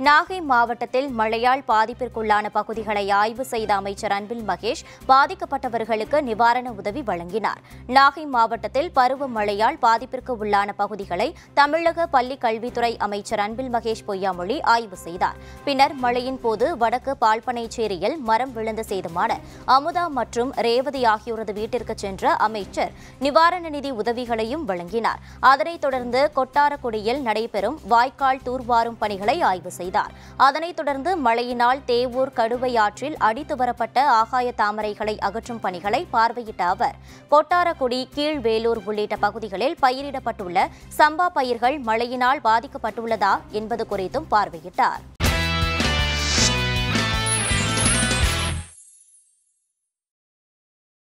நாகை மாவட்டத்தில் மழையால் பாதிப்பிற்குள்ளான பகுதிகளை ஆய்வு செய்த அமைச்சர் அன்பில் மகேஷ் பாதிக்கப்பட்டவர்களுக்கு நிவாரண உதவி வழங்கினார் நாகை மாவட்டத்தில் பருவ மழையால் பாதிப்பிற்கு உள்ளான பகுதிகளை தமிழக பள்ளிக் கல்வித்துறை அமைச்சர் அன்பில் மகேஷ் பொய்யாமொழி ஆய்வு செய்தார் பின்னர் மழையின் போது வடக்கு பால்பனைச்சேரியில் மரம் விழுந்த சேதமான அமுதா மற்றும் ரேவதி ஆகியோரது வீட்டிற்கு சென்ற அமைச்சர் நிவாரண நிதி உதவிகளையும் வழங்கினார் அதனைத் தொடர்ந்து கொட்டாரக்குடியில் நடைபெறும் வாய்க்கால் தூர்வாரும் பணிகளை ஆய்வு செய்தார் அதனைத் தொடர்ந்து மழையினால் தேவூர் கடுவை ஆற்றில் அடித்து வரப்பட்ட ஆகாய தாமரைகளை அகற்றும் பணிகளை பார்வையிட்ட அவர் கொட்டாரக்குடி கீழ்வேலூர் உள்ளிட்ட பகுதிகளில் பயிரிடப்பட்டுள்ள சம்பா பயிர்கள் மழையினால் பாதிக்கப்பட்டுள்ளதா என்பது குறித்தும் பார்வையிட்டார்